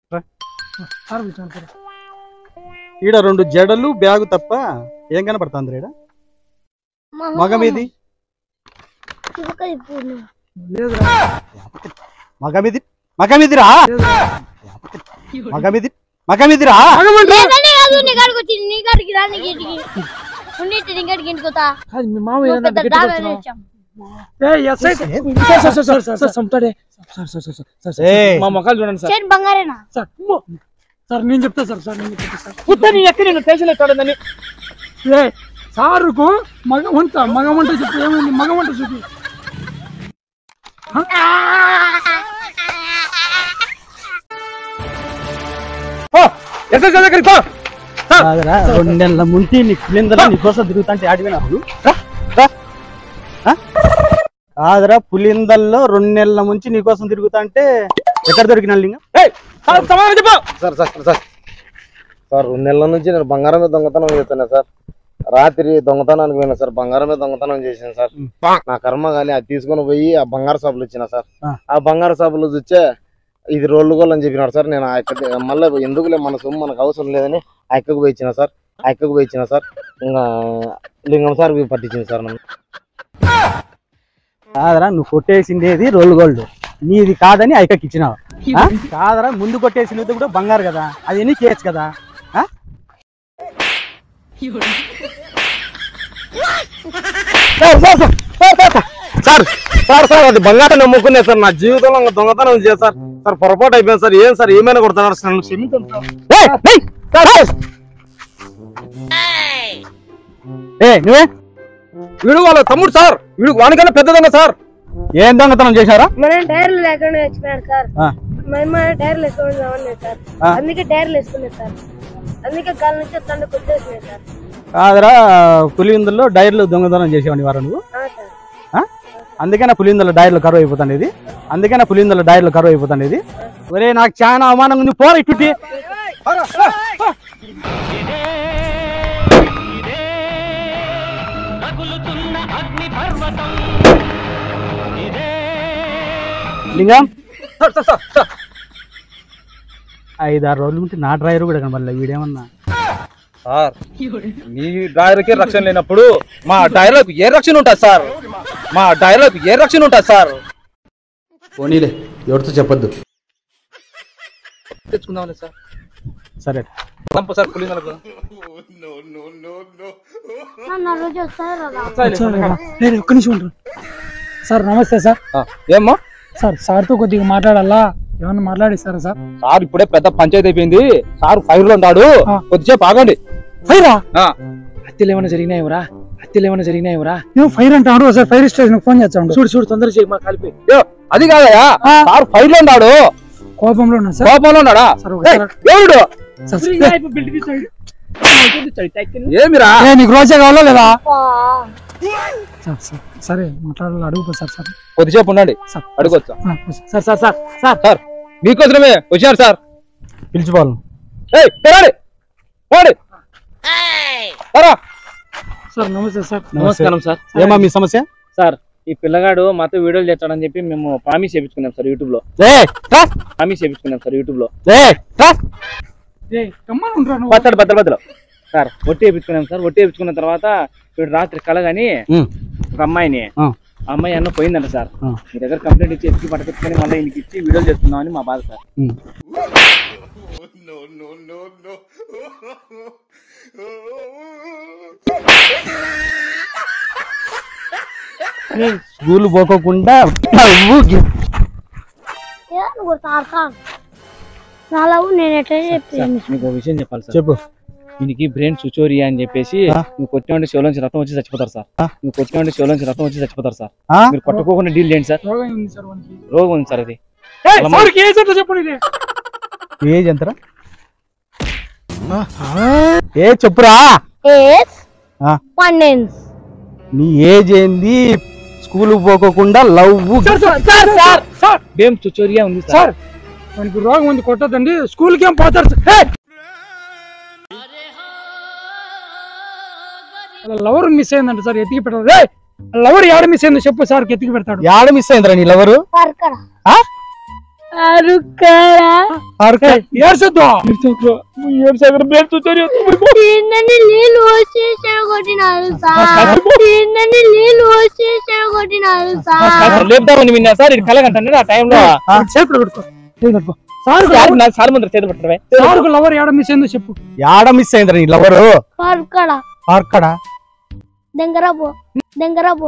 Sir పిలిచాను sir ఈడ రెండు జడలు బ్యాగు తప్ప ఏం కనపడుతుంది ఈడ మగమీది లేదురా మగమిది మగమిదిరా మగమిది మగమిదిరా నేననే కాదు నీ కాడికి వచ్చింది నీ కాడికి రా నీకు ఇంటికి ఉన్నిట్టి నీ కాడికి ఇంటికి వస్తా కాదు మీ మామ నువ్వు ఏదన్నా పెద్ద గట్టిగా డాబా వచ్చినావు? వేసాం A SI sir sir sir sir sir sir చంపుతాడే sir sir sir sir sir ఏయ్. మా మొఖాలు చూడండి సార్ చేను బంగారేనా సార్ అమ్మో. సార్ నేను చెప్తా సార్ సార్ నేను చెప్తా సార్ పుట్ట నీ ఎక్కడ నేను స్టేషన్ ఎక్కడుందని ఏ సారుకు మగ వంట మగ వంట చెప్పు ఏమైంది మగ వంట చూపి ఎస్ఐ సార్ దగ్గరికి పో. సార్ కాదురా, రెండు నెలల ముంటి నీ పులిందల నీకోసం తిరుగుతాంటే ఆడిపోయినావు రా, రా. ఆ? కాదురా పులిందల్లో రెండు నెలల ముంచి నీకోసం తిరుగుతాంటే ఎక్కడ దొరికిన లింగం ఏయ్, సార్ సమాధానం చెప్పు సార్ సార్ సార్ సార్ రెండు నెలల నుంచి నేను బంగారం మీద దొంగతనం చేస్తున్నా సార్ రాత్రి దొంగతనానికి పోయినా సార్ బంగారం మీద దొంగతనం చేసిన సార్ నా కర్మ కానీ అది తీసుకొని పోయి ఆ బంగారు షాపులు ఇచ్చిన సార్ ఆ. ఆ బంగారు షాపులు చూస్తే ఇది రోడ్లు గోల్ అని చెప్పినాడు సార్ నేను ఆ అక్క మళ్ళీ ఎందుకులే మన సొమ్ము మనకు అవసరం లేదని ఆ అక్కకు పోయి ఇచ్చిన సార్ ఆ అక్కకు పోయి ఇచ్చిన సార్ ఇంకా లింగం సార్ పట్టించింది సార్ నన్ను కాదరా నువ్వు కొట్టేసిండేది రోల్ గోల్డ్ నీది కాదని ఐకకి ఇచ్చినావు ఆ? కాదరా ముందు కొట్టేసినది కూడా బంగారు కదా అది ఎన్ని కేసు కదా ఆ? Sir sir sir sir sir sir sir sir అది బంగారం నమ్ముకునే సార్ నా జీవితంలో ఇంకా దొంగతనం చేశారు సార్ సార్ పొరపాటు అయిపోయింది సార్ ఏం సార్ ఏమైనా కొడుతున్నారు సార్ నన్ను క్షమించండి సార్ ఏయ్, ఏయ్, సార్, సార్. ఏ నువ్వే వీడు వాళ్ళ తమ్ముడు సార్ వీడు వానికన్నా పెద్ద దొంగ సార్ ఏం దొంగతనం చేశారా మనం టైర్లు లేకుండా వచ్చినాడు సార్ ఆ. మేము టైర్లు వేసుకొని రావట్లేదు సార్ ఆ. అందుకే టైర్లు వేసుకున్నాయి సార్ అందుకే గాలి నుంచి తండ్రి కొట్టేసినాయి సార్ కాదరా పులిందుల్లో డైర్లు దొంగతనం చేసేవాడిని వారు నువ్వు ఆ సార్ ఆ? అందుకే నా పులిందుల డైర్లు కరువు అయిపోతాండి ఇది అందుకే నా పులిందుల డైర్లు కరువు అయిపోతాండి ఇది ఒరే నాకు చాలా అవమానం ఉంది పోరా ఇట్టుటి లింగం సార్ సార్ సార్ సార్ ఐదారు రోజుల నుంచి నా డ్రైవర్ కూడా కనబడలే వీడేమన్నా సార్ మీ డ్రైవర్కి రక్షణ లేనప్పుడు మా డ్రైవర్లకు ఏ రక్షణ ఉంటుంది సార్ మా డ్రైవర్లకు ఏ రక్షణ ఉంటుంది సార్ పోనీలే ఎవరితో చెప్పొద్దు తెచ్చుకుందామని సార్ సరే చంపు సార్ పులిందలకు నా రోజు వస్తారు వచ్చాను. లేదు ఒక్క నిమిషం ఉంటాను సార్ నమస్తే సార్ ఏమ్మా సార్ సార్తో కొద్దిగా మాట్లాడాలా ఏమన్నా మాట్లాడిస్తారా సార్ సార్ ఇప్పుడే పెద్ద పంచాయతీ అయిపోయింది సార్ ఫైర్ లో ఉన్నాడు ఆ. కొద్దిసేపు ఆగండి ఫైరా ఆ. హత్యలు ఏమైనా జరిగినాయివరా హత్యలు ఏమైనా జరిగినాయివరా ఏం ఫైర్ అంటాడు ఒకసారి ఫైర్ స్టేషన్ ఫోన్ చేస్తాడు చూడు చూడు తొందర చేయి మా కలిపి ఏ, అది కాదయా ఆ. సార్ ఫైర్ లో ఉన్నాడు కోపంలో ఉన్నా సార్ కోపంలో ఉన్నాడా సార్ ఒకసారి ఏయ్, ఎవడు సార్, ఏమిరా ఏ, నీకు రోజే కావాలా లేదా సార్ సార్ సరే మాట్లాడాలి అడుగుతా సార్ సార్ కొద్దిసేపు ఉండండి సార్ అడుగొచ్చా ఆ, sir sir sir sir sir మీకోసమే వచ్చారు సార్ పిలిచిపోవాలి ఏయ్ పోరాడి పోరాడి రా సార్ నమస్తే సార్ నమస్కారం సార్ ఏమా మీ సమస్య సార్ ఈ పిల్లగాడు మాతో వీడియోలు చేస్తాడని చెప్పి మేము ప్రామిస్ చేపించుకున్నాం సార్ యూట్యూబ్ లో ఏ రా, ప్రామిస్ చేపించుకున్నాం సార్ యూట్యూబ్ లో ఏ రా. ఏ గమ్మని ఉంటారా నువ్వు? పత్తడు భద్ర భద్రలో సార్ ఒట్టి వేపించుకున్నాం సార్ ఒట్టి వేపించుకున్న తర్వాత వీడు రాత్రి కలగాని ఉమ్, ఒక అమ్మాయిని ఆ. ఆ అమ్మాయి అన్న పోయిందంట సార్ ఆ. మీ దగ్గర కంప్లైంట్ ఇచ్చి ఎత్తుకి పట్టుకొచ్చుకొని మళ్ళీ ఇంటికి ఇచ్చి వీడియోలు చేస్తున్నామని మా బాధ సార్ ఉమ్. స్కూల్ పోకోకుండా నవ్వు నువ్వు సార్ సార్ నా లవ్ నేను ఎట్లా చెప్పింది మీకు ఒక విషయం చెప్పాలి సార్ చెప్పు దీనికి బ్రెయిన్ సుచోరియా అని చెప్పేసి ఆ. నువ్వు కొట్టిన శివలోంచి రక్తం వచ్చి చచ్చిపోతారు సార్ ఆ. నువ్వు కొట్టిన శివలోంచి రక్తం వచ్చి చచ్చిపోతారు సార్ ఆ? మీరు కొట్టుకోకుండా డీల్ చేయండి సార్ రోగం ఉంది సార్ వానికి. రోగం ఉంది సార్ అది ఏయ్, సార్కి ఏ చెట్లు చెప్పండి ఇది ఏజ్ ఎంతరా ఏ చెప్పురా ఎస్ ఆ. పన్నెండ్స్ నీ ఏజ్ ఏంది స్కూల్ పోకోకుండా love sir sir sir sir sir బేమ్ చుచోరియా ఉంది సార్ సార్ మనకి రోగం ఉంది కొట్టదండి స్కూల్ కి ఏం పోతారు సార్. ఏయ్! అలా లవర్ మిస్ అయిందంట సార్ ఎత్తికి పెట్టాలి ఏయ్! లవర్ యాడ మిస్ అయిందో చెప్పు సార్ ఎత్తికి పెడతాడు యాడ మిస్ అయిందిరా నీ లవరు పర్కడ అరుక్కరా ఏడ్చొద్దు తిన్నని నీళ్ళు వచ్చి చెడగొట్టినారు సార్ తిన్నని నీళ్ళు వచ్చి చెడగొట్టినారు సార్ లేపుదామని విన్నా సార్ ఇది కలగంటాను ఆ టైంలో చేతులు పెట్టుకో చేతులు పెట్టుకో సార్ నాకు సార్ ముందర చేతి పట్టడమే సార్కు లవర్ ఏడ మిస్ అయిందో చెప్పు యాడ మిస్ అయిందిరా నీ లవరు అరుక్కడా అక్కడ దగ్గర పో దగ్గర పో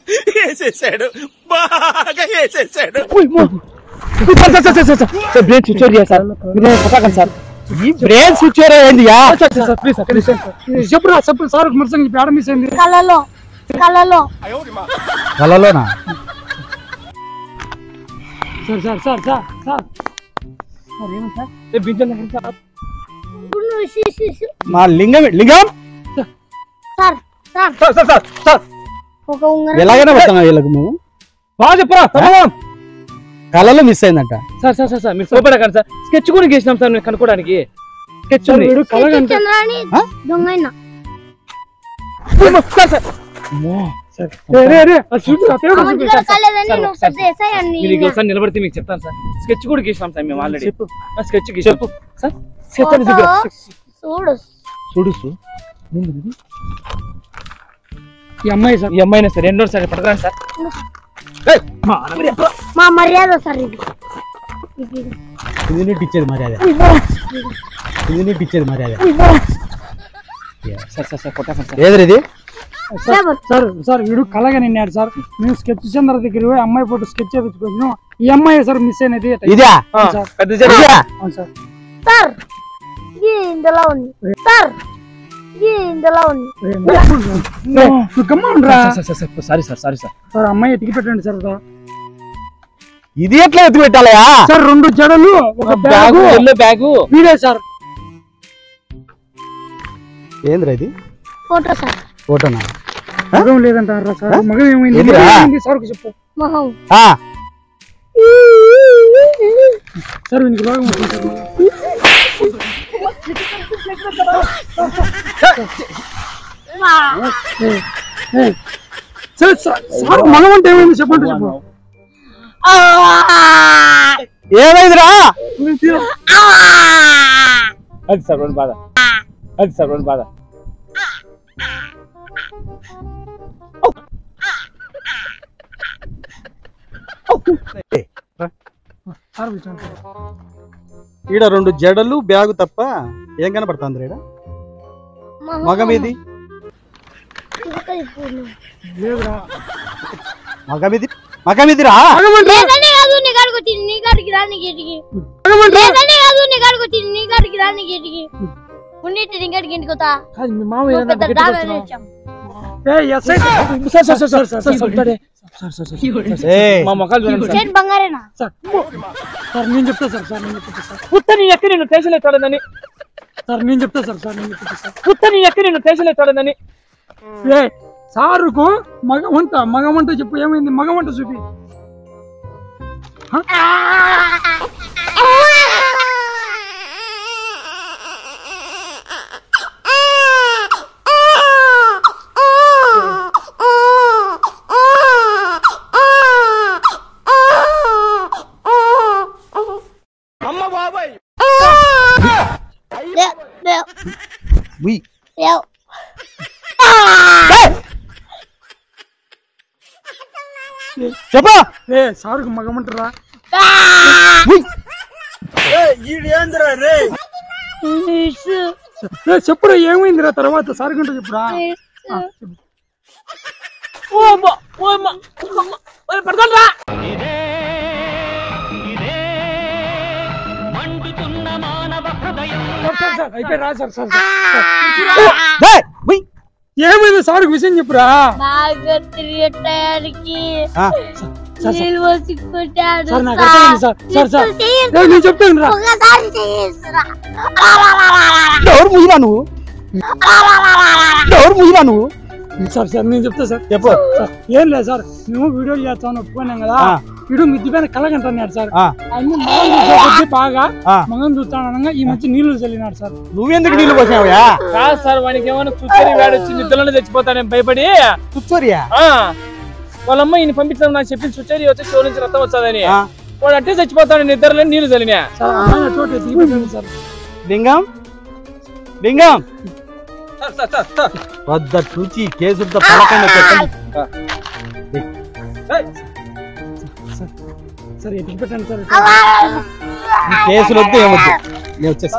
బ్రేక్ స్విచ్ సార్ మీరు పక్కకండి సార్ ఈ బ్రెయిన్ స్విచ్ ఏందియా చెప్పురా చెప్పు సార్ మిస్ అయింది ఏడ మిస్ అయింది కలలో కలలో కలలోనా sir sir sir sir sir sir ఏమని సార్ గుండు షీ, షీ, షీ. మా Lingam Lingam sir sir sir sir sir sir ఒక ఉంగరం ఎలాగైనా పెడతాం వీళ్ళకి మేము బాగా చెప్పరా తప్పమా కళలో మిస్ అయిందంట సార్ సార్ సార్ సార్ మీరు సోపడకండి సార్ స్కెచ్ కూడా గీసినాం సార్ మీరు కనుక్కోవడానికి స్కెచ్ సార్ ఉంది వీడు కలగంట చంద్రాని దొంగైనా సార్ సార్ రే, రే, రే, ఆ చూపు, ఆ పేరు చూపు. మంచిగా కాలేదని సార్, నువ్వు సార్, పెద్ద ఎస్ఐ అని మీరు ఒకసారి నిలబడితే మీకు చెప్తాను సార్ స్కెచ్ కూడా గీసినాం సార్ మేము ఆల్రెడీ చెప్పు స్కెచ్ గీసాం సార్ స్కెచ్ అని ఫోటో చూపి చూడు చూడు ఈ అమ్మాయి సార్ ఈ అమ్మాయినా సార్ రెండో సార్ పడతాను సార్ మా మర్యాద సార్ ఇది ఇది. ఇది నీకు ఇచ్చేది మర్యాద ఇది నీకు ఇచ్చేది మర్యాద సార్ సార్ సార్ కొట్టాను సార్ ఏది ఇది సార్ సార్ సార్ వీడు కలగా నిన్నాడు సార్ మేము స్కెచ్ చంద్ర దగ్గర పోయి అమ్మాయి ఫోటో స్కెచ్ చేయించుకోవచ్చు ఈ అమ్మాయి సార్ మిస్ అయినది ఇదా సార్ పెద్ద జరిగి ఇదా అవును సార్ సార్ ఇది ఇందులో ఉంది సార్ ఇది ఇందులో ఉంది నువ్వు గమ్మండ్రా sir sir sir sorry sir sorry sir sir అమ్మాయి ఎతికి పెట్టండి సార్ సార్. ఇది ఎట్లా ఎత్తి పెట్టాలయా సార్ రెండు జడలు ఒక బ్యాగు బ్యాగు ఎల్లో బ్యాగు వీడే సార్ ఏందిరా ఇది ఫోటో సార్ ఫోటోనా మగం లేదంటారా సార్ మగం ఏమైంది ఎదురా? ఏమైంది సార్కు చెప్పు మొహం ఆ, సార్ వీనికి రోగం వచ్చింది సార్ ఏయ్, ఏయ్. సార్ సార్ సార్ మగం అంటే ఏమైంది చెప్పండి చెప్పు ఏమైందిరా అది సార్ రెండు బాధ అది సార్ రెండు బాధ సార్ పిలిచాను సార్. ఈడ రెండు జడలు బ్యాగు తప్ప ఏం కనపడుతుంది ఈడ మగం ఇది ఇంకా ఇప్పుడు. లేదురా మగం ఇది మగం ఇదిరా లేదనే కాదు నీ కాడికి వచ్చింది నీ కాడికి రా నీ గేటికి లేదనే కాదు నీ కాడికి వచ్చింది నీ కాడికి రా నీ గేటికి ఉండి నీ కాడికి ఇంటికి వస్తా కాదు మీ మామయ్య నువ్వు పెద్ద గట్టిగా డాబా వచ్చినావు. వేసాం ఏయ్, SI sir sir sir sir sir sir sir sir sir sir ఏయ్, మా మొక్కలు చూడండి సార్ చేతి బంగారేనా సార్ సార్ నేను చెప్తా సార్ సార్ నేను చెప్తా సార్ పుత్త నీ ఎక్క నేను టేషన్ ఎత్తాడని సార్ నేను చెప్తా సార్ సార్ నేను చెప్తా సార్ పుత్త నీ ఎక్క నేను టేషన్ ఎత్తాడని ఏ సారుకు మగ వంట మగ వంట చెప్పు ఏమైంది మగ వంట చూపి లేవ్, లేవ్, ఉయ్. లేవ్. చెప్పు ఏ సారుకు మగ వంటరా మిస్, ఏ చెప్పురా ఏమైందిరా తర్వాత సార్ గంట చెప్పురా మిస్. ఓ అమ్మ ఓ అమ్మ పడతాను రా సార్, సార్, సార్, అయిపోయి రా సార్ సార్ సార్. ఏయ్, ఉయ్. ఏమైంది సార్కు విషయం చెప్పురా బాగా తిరిగేటానికి ఆ, నీళ్ళు పోసి కొట్టాడు సార్ నాకు అర్థమైంది సార్ సార్ సార్ ఇప్పుడు చెయ్యి. ఏ, నేను చెప్తాను రా ఒకసారి చేయిస్తురా ఎవరు ముయ్యరా నువ్వు ఎవరు ముయ్యరా నువ్వు సార్ సార్ నేను చెప్తా సార్ చెప్పు సార్ ఏం లేదు సార్ మేము వీడియో చేస్తామని ఒప్పుకున్నాం కదా ఆ. వీడు మిద్ది పైన కలగంటున్నాడు సార్ ఆ, అన్ని మగం చూసేకొద్దీ బాగా ఆ. మగం చూస్తానగా ఈ మధ్య నీళ్లు చల్లినాడు సార్ నువ్వెందుకు నీళ్ళు పోసావయా కాదు సార్ వానికి ఏమైనా చుక్కరి వేడి వచ్చి నిద్రలోనే చచ్చిపోతానని భయపడి చుచ్చోరియా ఆ వాళ్ళమ్మ ఈయన పంపించడం నాకు చెప్పింది చుచ్చరి వచ్చి షో నుంచి రక్తం వచ్చదని ఆ. వాడు అట్టే చచ్చిపోతాడు నిద్రలో నీళ్లు చల్లినా సార్ అమ్మాయిని చోట ఎత్తికి పెట్టండి sir Lingam Lingam sir sir sir sir వద్దటి నుంచి ఈ కేసులతో పడకుండా పెట్టండి ఏయ్, సార్ ఎత్తికి పెట్టండి సార్ ఈ కేసులు వద్దు ఏమొద్దు నేను వచ్చేసి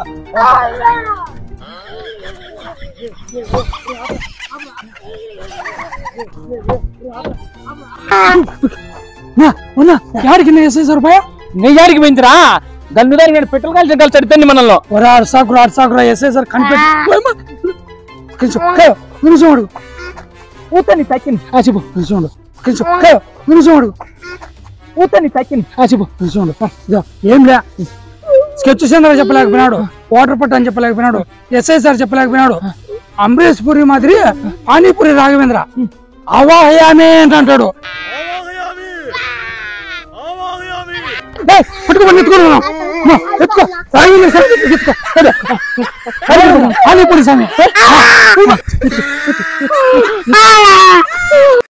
నా, ఉన్నా యాడికి ఎస్ఐ సార్ భయ నీ గాడికి పోయిందిరా గన్ను దానికి నేను పెట్రోల్ కాల్చి కలిసి అడుగుతాను మనల్లో ఒరే అర్సాకురా అర్సాకురా ఎస్ఐ సార్ కనిపెట్టి కొంచెం నిమిషం అడుగు ఊతని తక్కింది ఆ చెప్పు నిమిషం అడుగు కొంచెం నిమిషం అడుగు ఊతని తక్కింది ఆ చెప్పు నిమిషం అడుగు ఆ, ఇదో, ఏం లే స్కెచ్ చంద్ర చెప్పలేకపోయినాడు వాటర్ పట్టు అని చెప్పలేకపోయినాడు ఎస్ఐ సార్ చెప్పలేకపోయినాడు అమరేష్ పురి మాదిరి పానీపూరి రాఘవేంద్ర అవాహయామే అని అంటాడు ఏయ్, పట్టుకోమని ఎత్తుకున్నాను ఎత్తుకో రాఘవేంద్ర సార్ ఎత్తుకో సరే. పానీపూరి స్వామి